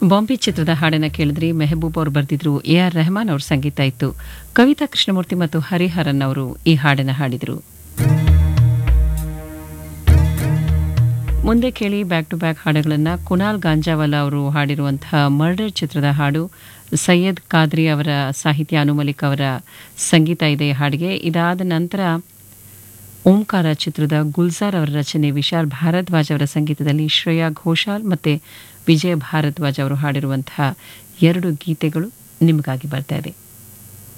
ಬಾಂಬೆ ಚಿತ್ರದ ಹಾಡನ್ನು ಕೇಳಿದ್ರಿ ಮೆಹಬೂಬ್ ಅವರು ಬರೆದಿದ್ರು ಎ ಆರ್ ರೆಹಮಾನ್ ಅವ್ರ ಸಂಗೀತ ಇತ್ತು ಕವಿತಾ ಕೃಷ್ಣಮೂರ್ತಿ ಮತ್ತು ಹರಿಹರನ್ ಅವರು ಈ ಹಾಡನ್ನು ಹಾಡಿದರು ಮುಂದೆ ಕೇಳಿ ಬ್ಯಾಕ್ ಟು ಬ್ಯಾಕ್ ಹಾಡುಗಳನ್ನು ಕುನಾಲ್ ಗಾಂಜಾವಾಲ ಅವರು ಹಾಡಿರುವಂತಹ ಮರ್ಡರ್ ಚಿತ್ರದ ಹಾಡು ಸೈಯದ್ ಖಾದ್ರಿ ಅವರ ಸಾಹಿತ್ಯ ಅನು ಮಲಿಕ್ ಅವರ ಸಂಗೀತ ಇದೆ ಈ ಹಾಡಿಗೆ ಇದಾದ ನಂತರ ಓಂಕಾರ ಚಿತ್ರದ ಗುಲ್ಜಾರ್ ಅವರ ರಚನೆ ವಿಶಾಲ್ ಭಾರದ್ವಾಜ್ ಅವರ ಸಂಗೀತದಲ್ಲಿ ಶ್ರೇಯಾ ಘೋಷಾಲ್ ಮತ್ತು ವಿಜಯ ಭಾರದ್ವಾಜ್ ಅವರು ಹಾಡಿರುವಂತಹ ಎರಡು ಗೀತೆಗಳು ನಿಮಗಾಗಿ ಬರ್ತಾ ಇದೆ